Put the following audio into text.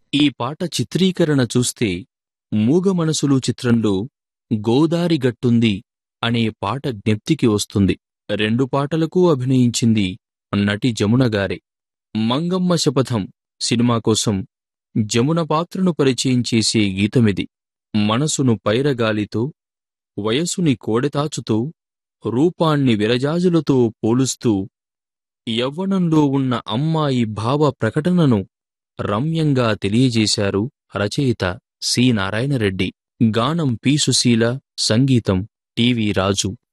ఈ పాట చిత్రీకరణ చూస్తే మూగ మనసులు చిత్రంలో గోదారి గట్టుంది అనే పాట జ్ఞప్తికి వస్తుంది రెండు పాటలకు అభినయించింది నటి జమున గారే మంగమ్మ శపథం సినిమా కోసం జమున పాత్రను పరిచయం చేసే గీతమిది మనసును పైరగాలితో వయసుని కోడెతాచుతో రూపాన్ని విరజాజులతో పోలుస్తూ యవ్వనంలో ఉన్న అమ్మాయి భావ ప్రకటనను రమ్యంగా తెలియజేశారు రచయిత సి నారాయణరెడ్డి గానం పి సుశీల సంగీతం టివి రాజు